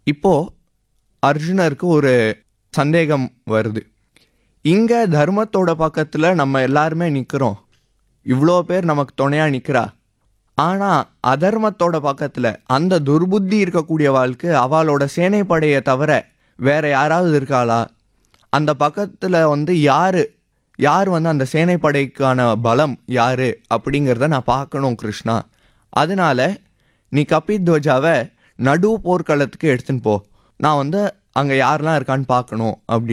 இப்போ அர்ஜுனருக்கு ஒரு சந்தேகம் வருது இங்க தர்மத்தோட பக்கத்துல நம்ம எல்லாருமே நிக்கிறோம் இவ்வளோ பேர் நமக்கு துணையா நிக்கிறா ஆனா அதர்மத்தோட பக்கத்துல அந்த துர்புத்தி இருக்கக்கூடிய வாழ்க்கை அவளோட சேனைப்படையை தவிர வேற யாராவது இருக்காளா அந்த பக்கத்துல வந்து யாரு யார் வந்து அந்த சேனைப்படைக்கான பலம் யாரு அப்படிங்கிறத நான் பார்க்கணும் கிருஷ்ணா அதனால நீ கபித்வஜாவை நடு போர்க்களத்துக்கு எடுத்துன்னு போ நான் வந்து அங்கே யாரெல்லாம் இருக்கான்னு பார்க்கணும் அப்படி